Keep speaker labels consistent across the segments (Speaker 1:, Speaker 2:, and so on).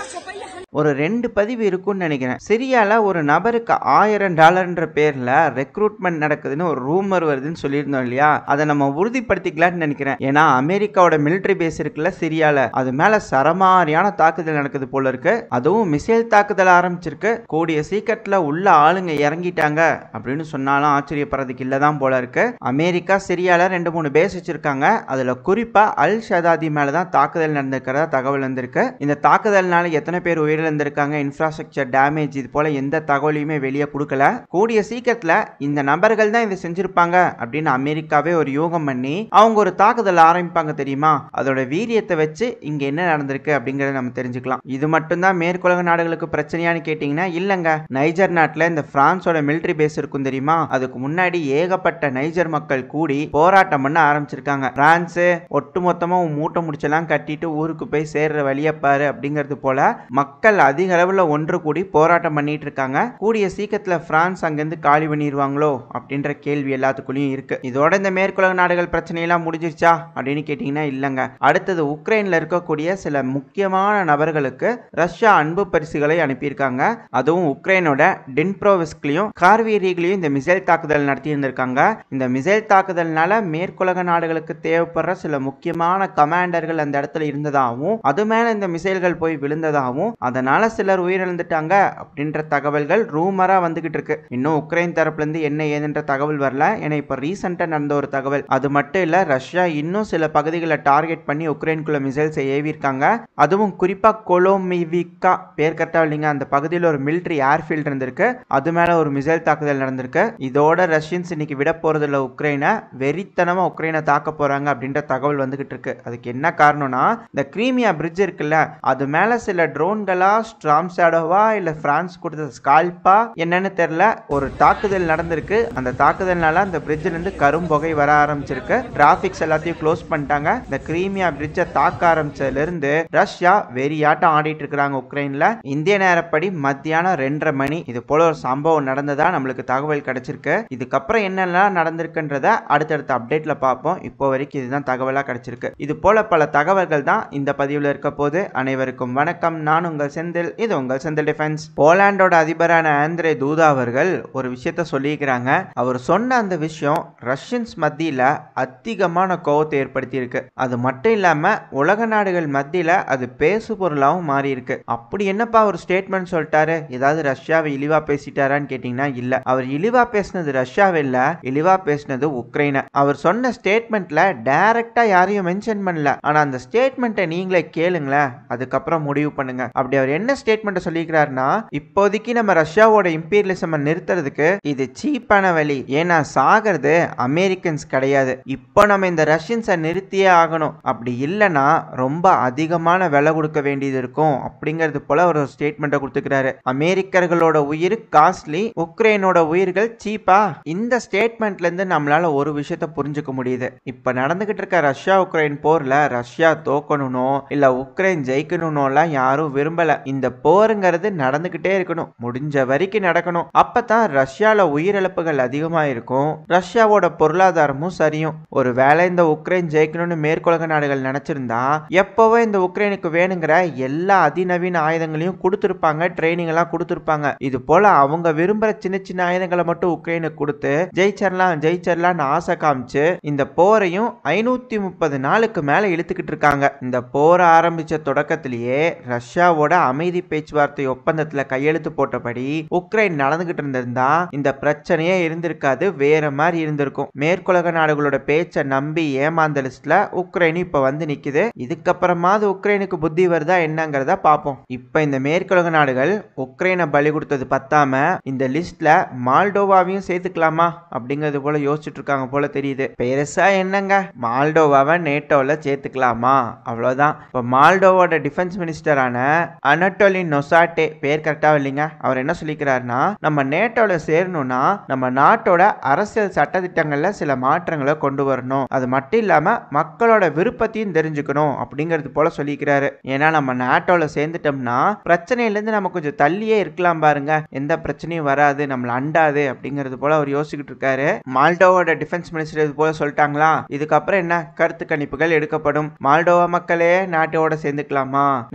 Speaker 1: ஒரு ரெண்டு பதிவு இருக்கும்னு நினைக்கிறேன் சிரியால ஒரு நபருக்கு ஆயிரம் டாலர்ன்ற பேர்ல ரெக்ரூட்மெண்ட் நடக்குதுன்னு ஒரு ரூமர் வருதுன்னு சொல்லியிருந்தோம் இல்லையா அதை நம்ம உறுதிப்படுத்திக்கலாம்னு நினைக்கிறேன் ஏன்னா அமெரிக்காவோட மிலிட்டரி பேஸ் இருக்குல்ல சிரியால அது மேல சரமாரியான தாக்குதல் நடக்குது போல இருக்கு அதுவும் மிசைல் தாக்குதல் ஆரம்பிச்சிருக்கு கூடிய சீக்கிரத்துல உள்ள ஆளுங்க இறங்கிட்டாங்க அப்படின்னு சொன்னாலும் ஆச்சரியப்படுறதுக்கு இல்லதான் போல இருக்கு அமெரிக்கா சிரியால ரெண்டு மூணு பேஸ் வச்சிருக்காங்க அதுல குறிப்பா அல் ஷதாதி மேலதான் தாக்குதல் நடந்திருக்கிறதா தகவல் வந்திருக்கு இந்த தாக்குதல்னால எத்தனை பேர் உயிரிழந்திருக்காங்க இன்ஃப்ராஸ்ட்ரக்சர் டேமேஜ் இது போல எந்த தகவலையுமே வெளியே கொடுக்கல கூடிய சீக்கிரத்துல இந்த நபர்கள் தான் இதை செஞ்சிருப்பாங்க அப்படின்னு அமெரிக்காவே ஒரு யூகம் பண்ணி அவங்க ஒரு தாக்குதல் ஆரம்பிப்பாங்க தெரியுமா அதோட வீரியத்தை வச்சு இங்க என்ன நடந்திருக்கு அப்படிங்கறத நம்ம தெரிஞ்சுக்கலாம் இது மட்டும்தான் மேற்குலக நாடுகளுக்கு பிரச்சனையான்னு கேட்டீங்கன்னா இல்லங்க நைஜர் நாட்டுல இந்த பிரான்ஸோட மிலிட்டரி பேஸ் இருக்கும் தெரியுமா அதுக்கு முன்னாடி ஏகப்பட்ட நைஜர் மக்கள் கூடி போராட்டம் பண்ண ஆரம்பிச்சிருக்காங்க பிரான்ஸ் ஒட்டுமொத்தமா உன் மூட்டை முடிச்செல்லாம் கட்டிட்டு ஊருக்கு போய் சேர்ற வழியை பாரு அப்படிங்கிறது போல மக்கள் அதிக அளவுல ஒன்று கூடி போராட்டம் பண்ணிட்டு இருக்காங்க கூடிய சீக்கிரத்துல பிரான்ஸ் அங்கிருந்து காலி பண்ணிடுவாங்களோ அப்படின்ற கேள்வி எல்லாத்துக்குள்ளேயும் இருக்கு இதோட இந்த மேற்குலக நாடுகள் பிரச்சனையெல்லாம் முடிஞ்சிருச்சா அப்படின்னு கேட்டீங்கன்னா இல்லைங்க அடுத்தது உக்ரைன்ல இருக்கக்கூடிய சில முக்கியமான நபர்களுக்கு ரஷ்யா அன்பு பரிசுகளை அனுப்பியிருக்காங்க அதுவும் உக்ரைனோட டின்ப்ரோவிஸ்க்லையும் கார்வீரிகளையும் இந்த மிசைல் தாக்குதல் நடத்தி இருந்திருக்காங்க இந்த மிசைல் தாக்குதல்னால மேற்குலக நாடுகளுக்கு தேவைப்படுற சில முக்கியமான கமாண்டர்கள் அந்த இடத்துல இருந்ததாகவும் அது மேல இந்த மிசைல்கள் போய் விழுந்ததாகவும் அதனால சிலர் உயிரிழந்துட்டாங்க அப்படின்ற தகவல்கள் ரூமரா வந்துகிட்டு இருக்கு இன்னும் உக்ரைன் தரப்புல இருந்து என்ன ஏதுன்ற தகவல் வரல ஏன்னா இப்ப ரீசெண்டா நடந்த ஒரு தகவல் அது மட்டும் இல்ல ரஷ்யா இன்னும் சில பகுதிகளை டார்கெட் பண்ணி உக்ரைனுக்குள்ள மிசைல்ஸ் ஏவிருக்காங்க அதுவும் குறிப்பா கொலோமிவிக்கா பேர் கரெக்டா இல்லைங்க அந்த பகுதியில் ஒரு மிலிட்டரி ஏர்ஃபீல்ட் இருந்திருக்கு அது மேல ஒரு மிசைல் தாக்குதல் நடந்திருக்கு இதோட ரஷ்யன்ஸ் இன்னைக்கு விட போறதில்ல உக்ரைனை வெறித்தனமா உக்ரைனை தாக்க போறாங்க அப்படின்ற தகவல் வந்துகிட்டு இருக்கு அதுக்கு என்ன காரணம்னா இந்த கிரீமியா பிரிட்ஜ் இருக்குல்ல அது மேல சில ட்ரோன்களா ஸ்ட்ராம் ஷேடோவா இல்ல பிரான்ஸ் கொடுத்த ஸ்கால்பா என்னன்னு தெரியல ஒரு தாக்குதல் நடந்திருக்கு அந்த தாக்குதல்னால அந்த பிரிட்ஜ்ல இருந்து கரும்புகை வர ஆரம்பிச்சிருக்கு டிராபிக்ஸ் எல்லாத்தையும் க்ளோஸ் பண்ணிட்டாங்க இந்த கிரீமியா பிரிட்ஜை தாக்க ஆரம்பிச்சதுல இருந்து ரஷ்யா வெறியாட்டம் ஆடிட்டு இருக்காங்க உக்ரைன்ல இந்திய நேரப்படி மத்தியானம் ரெண்டரை மணி இது போல ஒரு சம்பவம் நடந்ததா நம்மளுக்கு தகவல் கிடைச்சிருக்கு இதுக்கப்புறம் என்னெல்லாம் நடந்திருக்குன்றத அடுத்தடுத்த அப்டேட்ல பார்ப்போம் இப்போ வரைக்கும் இதுதான் தகவலா கிடைச்சிருக்கு இது போல பல தகவல்கள் தான் இந்த பதிவுல இருக்க போது அனைவருக்கும் வணக்கம் நான் உங்கள் செந்தில் இது உங்கள் செந்தில் டிஃபென்ஸ் போலாண்டோட அதிபரான ஆந்திரே தூதா அவர்கள் ஒரு விஷயத்த சொல்லியிருக்கிறாங்க அவர் சொன்ன அந்த விஷயம் ரஷ்யன்ஸ் மத்தியில அதிகமான கோவத்தை ஏற்படுத்தி இருக்கு அது மட்டும் இல்லாம உலக நாடுகள் மத்தியில அது பேசு பொருளாகவும் மாறி இருக்கு அப்படி என்னப்பா ஒரு ஸ்டேட்மெண்ட் சொல்லிட்டாரு ஏதாவது ரஷ்யாவை இழிவா பேசிட்டாரான்னு கேட்டீங்கன்னா இல்ல அவர் இழிவா பேசினது ரஷ்யாவை இல்ல இழிவா பேசினது உக்ரைனை அவர் சொன்ன ஸ்டேட்மெண்ட்ல டைரக்டா யாரையும் மென்ஷன் பண்ணல ஆனா அந்த ஸ்டேட்மெண்ட்டை நீங்களே கேளுங்களேன் அதுக்கப்புறம் முடிவு பண்ணுங்க அப்படி அவர் என்ன ஸ்டேட்மெண்ட் சொல்லிக்கிறாருன்னா இப்போதைக்கு நம்ம ரஷ்யாவோட இம்பீரியலிசம் நிறுத்துறதுக்கு இது சீப்பான வழி ஏன்னா சாகிறது அமெரிக்கன்ஸ் கிடையாது இப்போ நம்ம இந்த ரஷ்யன்ஸை நிறுத்தியே ஆகணும் அப்படி இல்லைன்னா ரொம்ப அதிகமான விலை கொடுக்க வேண்டியது இருக்கும் அப்படிங்கிறது போல ஒரு ஸ்டேட்மெண்ட்டை கொடுத்துக்கிறாரு அமெரிக்கர்களோட உயிர் காஸ்ட்லி உக்ரைனோட உயிர்கள் சீப்பா இந்த ஸ்டேட்மெண்ட்ல இருந்து நம்மளால ஒரு விஷயத்த புரிஞ்சுக்க முடியுது இப்ப நடந்துகிட்டு இருக்க ரஷ்யா உக்ரைன் போர்ல ரஷ்யா தோக்கணும்னோ இல்ல உக்ரைன் ஜெயிக்கணும்னோலாம் யாரும் விரும்பல இந்த போருங்கிறது நடந்துகிட்டே இருக்கணும் முடிஞ்ச வரைக்கும் நடக்கணும் அப்பதான் ரஷ்யால உயிரிழப்புகள் அதிகமா இருக்கும் ரஷ்யாவோட பொருளாதாரமும் சரியும் ஒரு வேளை இந்த உக்ரைன் ஜெயிக்கணும்னு மேற்குலக நாடுகள் நினைச்சிருந்தா எப்பவோ இந்த உக்ரைனுக்கு வேணுங்கிற எல்லா அதிநவீன ஆயுதங்களையும் கொடுத்துருப்பாங்க ட்ரைனிங் எல்லாம் கொடுத்துருப்பாங்க இது போல அவங்க விரும்புற சின்ன சின்ன ஆயுதங்களை மட்டும் உக்ரைனுக்கு கொடுத்து ஜெயிச்சிடலாம் ஜெயிச்சிடலாம்னு ஆசை காமிச்சு இந்த போரையும் ஐநூத்தி முப்பது நாளுக்கு மேல இழுத்துக்கிட்டு இருக்காங்க இந்த போரை ஆரம்பிச்ச தொடக்கத்திலேயே ரஷ்யாவோட அமைதி பேச்சுவார்த்தை ஒப்பந்தத்துல கையெழுத்து போட்டபடி உக்ரைன் நடந்துகிட்டு இருந்திருந்தா இந்த பிரச்சனையே இருந்திருக்காது வேற மாதிரி இருந்திருக்கும் மேற்குலக நாடுகளோட பேச்சை நம்பி ஏமாந்த லிஸ்ட்ல உக்ரைன் இப்ப வந்து நிக்குது இதுக்கப்புறமாவது உக்ரைனுக்கு புத்தி வருதா என்னங்கிறத பார்ப்போம் இப்ப இந்த மேற்குலக நாடுகள் உக்ரைனை பலி கொடுத்தது பத்தாம இந்த லிஸ்ட்ல மால்டோவாவையும் சேர்த்துக்கலாமா அப்படிங்கிறது போல யோசிச்சுட்டு இருக்காங்க போல தெரியுது பெருசா என்னங்க மால்டோவாவை நேட்டோல சேர்த்துக்கலாமா அவ்வளவுதான் இப்ப மால்டோவோட டிஃபென்ஸ் மினிஸ்டரான அனட்டோலின் நொசாட்டே பேர் கரெக்டா இல்லைங்க அவர் என்ன சொல்லிக்கிறாருன்னா நம்ம நேட்டோல சேரணும்னா நம்ம நாட்டோட அரசியல் சட்டத்திட்டங்கள்ல சில மாற்றங்களை கொண்டு வரணும் அது மட்டும் இல்லாம மக்களோட விருப்பத்தையும் தெரிஞ்சுக்கணும் அப்படிங்கிறது போல சொல்லிக்கிறாரு ஏன்னா நம்ம நாட்டோல சேர்ந்துட்டோம்னா பிரச்சனையில இருந்து நம்ம கொஞ்சம் தள்ளியே இருக்கலாம் பாருங்க எந்த பிரச்சனையும் வராது நம்மள அண்டாது அப்படிங்கிறது போல அவர் யோசிச்சுக்கிட்டு இருக்காரு மால்டோவோட டிஃபென்ஸ் மினிஸ்டர் இது போல சொல்லிட்டாங்களா இதுக்கப்புறம் என்ன கருத்து கணிப்புகள் எடுக்கப்படும் மால்டோவா மக்களே நாட்டோட சேர்ந்துக்கலாமா நேட்டோட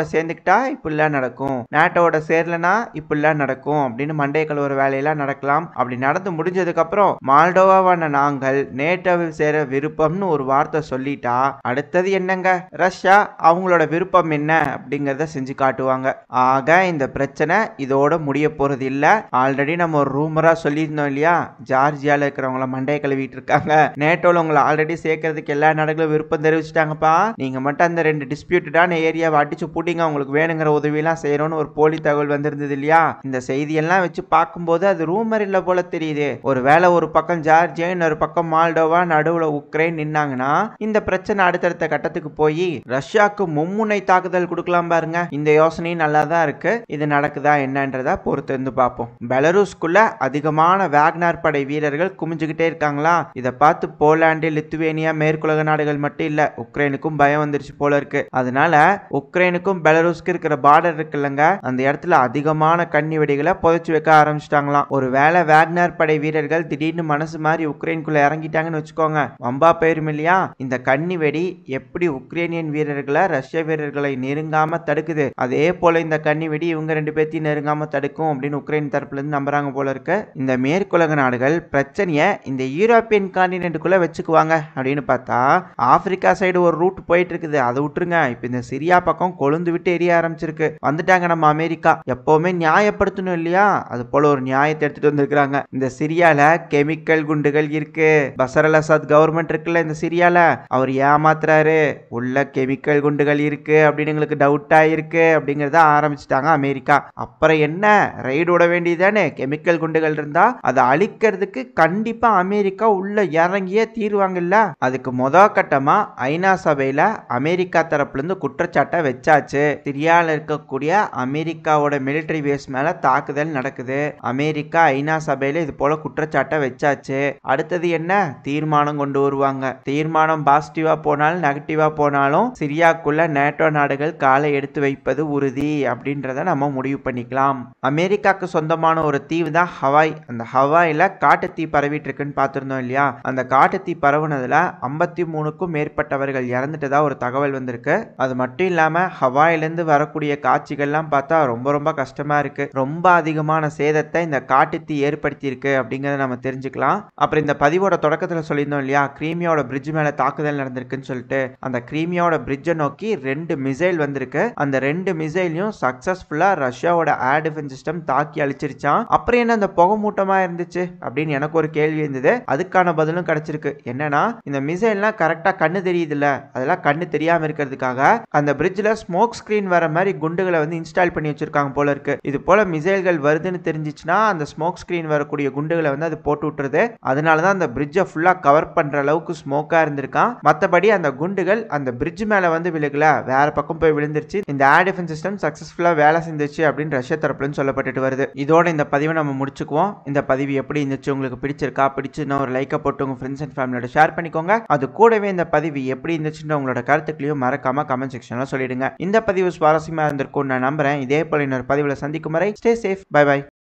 Speaker 1: சேர்ந்துக்கிட்டா இப்படிலாம் நடக்கும் நேட்டோட சேரலனா இப்படிலாம் நடக்கும் அப்படின்னு மண்டே கழுவுற வேலையெல்லாம் நடக்கலாம் அப்படி நடந்து முடிஞ்சதுக்கு அப்புறம் மால்டோவாவான நாங்கள் நேட்டோவில் சேர விருப்பம்னு ஒரு வார்த்தை சொல்லிட்டா அடுத்தது என்னங்க ரஷ்யா அவங்களோட விருப்பம் என்ன அப்படிங்கறத செஞ்சு காட்டுவாங்க ஆக இந்த பிரச்சனை இதோட முடிய போறது இல்ல ஆல்ரெடி நம்ம ஒரு ரூமரா சொல்லியிருந்தோம் இல்லையா ஜார்ஜியால இருக்கிறவங்கள மண்டைய கழுவிட்டு இருக்காங்க நேட்டோல உங்களை ஆல்ரெடி சேர்க்கறதுக்கு எல்லா நாடுகளும் விருப்பம் தெரிவிச்சிட்டாங்கப்பா நீங்க மட்டும் அந்த ரெண்டு டிஸ்பியூட்டடான ஏரியாவை அடிச்சு பூட்டிங்க உங்களுக்கு வேணுங்கிற உதவியெல்லாம் செய்யணும்னு ஒரு போலி தகவல் வந்திருந்தது இல்லையா இந்த செய்தியெல்லாம் வச்சு பார்க்கும்போது அது ரூமர் இல்ல போல தெரியுது ஒருவேளை ஒரு பக்கம் ஜார்ஜியா இன்னொரு பக்கம் மால்டோவா நடுவுல உக்ரைன் நின்னாங்கன்னா இந்த பிரச்சனை அடுத்தடுத்த கட்டத்துக்கு போய் ரஷ்யாவுக்கு மும்முனை தாக்குதல் கொடுக்கலாம் பாருங்க இந்த யோசனையும் நல்லா தான் இருக்கு இது நடக்குதா என்னன்றதா பொறுத்து இருந்து பார்ப்போம் பெலரூஸ்குள்ள அதிகமான வேக்னார் படை வீரர்கள் குமிஞ்சுக்கிட்டே இருக்காங்களா இதை பார்த்து போலாண்டு லித்துவேனியா மேற்குலக நாடுகள் மட்டும் இல்ல உக்ரைனுக்கும் பயம் வந்துருச்சு போல இருக்கு அதனால உக்ரைனுக்கும் பெலரூஸ்க்கு இருக்கிற பார்டர் இருக்குல்லங்க அந்த இடத்துல அதிகமான கண்ணி வெடிகளை புதைச்சு வைக்க ஆரம்பிச்சிட்டாங்களாம் ஒருவேளை வேக்னர் படை வீரர்கள் திடீர்னு மனசு மாதிரி உக்ரைனுக்குள்ள இறங்கிட்டாங்கன்னு வச்சுக்கோங்க வம்பா போயிரும் இல்லையா இந்த கண்ணி வெடி எப்படி உக்ரைனியன் வீரர்களை ரஷ்ய வீரர்களை நெருங்காம தடுக்குது அதே போல இந்த கண்ணி வெடி இவங்க ரெண்டு பேர்த்தையும் நெருங்காம தடுக்கும் அப்படின்னு உக்ரைன் தரப்புல இருந்து நம்புறாங்க போல இருக்கு இந்த மேற்குலக நாடுகள் பிரச்சனையை இந்த யூரோப்பியன் காண்டினென்ட்டுக்குள்ள வச்சுக்குவாங்க அப்படின்னு பார்த்தா ஆப்பிரிக்கா சைடு ஒரு ரூட் போயிட்டு இருக்குது அதை விட்டுருங்க இப்போ இந்த சிரியா பக்கம் கொழுந்து விட்டு எரிய ஆரம்பிச்சிருக்கு வந்துட்டாங்க நம்ம அமெரிக்கா எப்பவுமே நியாயப்படுத்தணும் இல்லையா அது போல ஒரு நியாயத்தை எடுத்துட்டு வந்திருக்கிறாங்க இந்த சிரியால கெமிக்கல் குண்டுகள் இருக்கு பசரல் அசாத் கவர்மெண்ட் இருக்குல்ல இந்த சிரியால அவர் ஏமாத்துறாரு உள்ள கெமிக்கல் குண்டுகள் இருக்கு அப்படின்னு எங்களுக்கு டவுட்டா இருக்கு அப்படிங்கறத ஆரம்பிச்சிட்டாங்க அமெரிக்கா அப்புறம் என்ன ரைடு விட வேண்டியதானே கெமிக்கல் குண்டுகள் இருந்தா அதை அழிக்கிறதுக்கு கண்டிப்பா அமெரிக்கா உள்ள இறங்கியே தீர்வாங்கல்ல அதுக்கு முத கட்டமா ஐநா சபையில அமெரிக்கா தரப்புல இருந்து குற்றச்சாட்டை வச்சாச்சு சிரியால இருக்கக்கூடிய அமெரிக்காவோட மிலிட்டரி பேஸ் மேல தாக்குதல் நடக்குது அமெரிக்கா ஐநா சபையில இது போல குற்றச்சாட்டை வச்சாச்சு அடுத்தது என்ன தீர்மானம் கொண்டு வருவாங்க தீர்மானம் பாசிட்டிவா போனாலும் நெகட்டிவா போனாலும் சிரியாக்குள்ள நேட்டோ நாடுகள் காலை எடுத்து வைப்பது உறுதி அப்படின்றத நம்ம முடிவு பண்ணிக்கலாம் அமெரிக்காக்கு சொந்தமான ஒரு தீவு தான் ஹவாய் அந்த ஹவாயில காட்டு தீ பரவிட்டு இருக்குன்னு பார்த்திருந்தோம் இல்லையா அந்த காட்டு தீ பரவுனதுல ஐம்பத்தி மூணுக்கும் மேற்பட்டவர்கள் இறந்துட்டதா ஒரு தகவல் வந்திருக்கு அது மட்டும் இல்லாம ஹவாயிலிருந்து வரக்கூடிய காட்சிகள்லாம் பார்த்தா ரொம்ப ரொம்ப கஷ்டமா இருக்கு ரொம்ப அதிகமான சேதத்தை இந்த காட்டு தீ ஏற்படுத்தி இருக்கு அப்படிங்கறத நம்ம தெரிஞ்சுக்கலாம் அப்புறம் இந்த பதிவோட தொடக்கத்துல சொல்லியிருந்தோம் இல்லையா கிரீமியாவோட பிரிட்ஜ் மேல தாக்குதல் நடந்திருக்குன்னு சொல்லிட்டு அந்த கிரீமியாவோட பிரிட்ஜை நோக்கி ரெண்டு மிசைல் வந்திருக்கு அந்த ரெண்டு மிசைலையும் சக்சஸ்ஃபுல்லா ரஷ்யாவோட ஏர் டிஃபென்ஸ் சிஸ்டம் தாக்கி அழிச்சிருச்சான் அப்புறம் என்ன அந்த புகை மூட்டமா இருந்துச்சு அப்படின்னு எனக்கு ஒரு கேள்வி இருந்தது அதுக்கான பதிலும் கிடைச்சிருக்கு என்னன்னா இந்த மிசைல்லாம் கரெக்டா கண்ணு தெரியுதுல்ல அதெல்லாம் கண்ணு தெரியாம இருக்கிறதுக்காக அந்த பிரிட்ஜ்ல ஸ்மோக் ஸ்கிரீன் வர மாதிரி குண்டுகளை வந்து இன்ஸ்டால் பண்ணி வச்சிருக்காங்க போல இருக்கு இது போல மிசைல்கள் வருதுன்னு தெரிஞ்சிச்சுன்னா அந்த ஸ்மோக் ஸ்கிரீன் வரக்கூடிய குண்டுகளை வந்து அது போட்டு விட்டுருது அதனால தான் அந்த பிரிட்ஜை ஃபுல்லா கவர் பண்ற அளவுக்கு ஸ்மோக்கா இருந்திருக்கான் மற்றபடி அந்த குண்டுகள் அந்த பிரிட்ஜ் மேல வந்து விழுகல வேற பக்கம் போய் விழுந்துருச்சு இந்த ஏர் டிஃபென்ஸ் சிஸ்டம் சக்சஸ்ஃபுல்லா வேலை செஞ்சிச்சு அப்படின்னு ரஷ்யா தரப்புலன்னு சொல்லப்பட்டுட்டு வருது இதோட இந்த பதிவை நம்ம முடிச்சுக்குவோம் இந்த பதிவு எப்படி இருந்துச்சு உங்களுக்கு பிடிச்சிருக்கா பிடிச்சுன்னா ஒரு லைக்கை போட்டு உங்க ஃப்ரெண்ட்ஸ் அண்ட் ஃபேமிலியோட ஷேர் பண்ணிக்கோங்க அது கூடவே இந்த பதிவு எப்படி இருந்துச்சுன்னு உங்களோட கருத்துக்களையும் மறக்காம கமெண்ட் செக்ஷன்ல சொல்லிடுங்க இந்த பதிவு சுவாரஸ்யமா இருந்திருக்கும் நான் நம்புறேன் இதே போல இன்னொரு பதிவுல சந்திக்கும் வரை ஸ்டே சேஃப் பை பை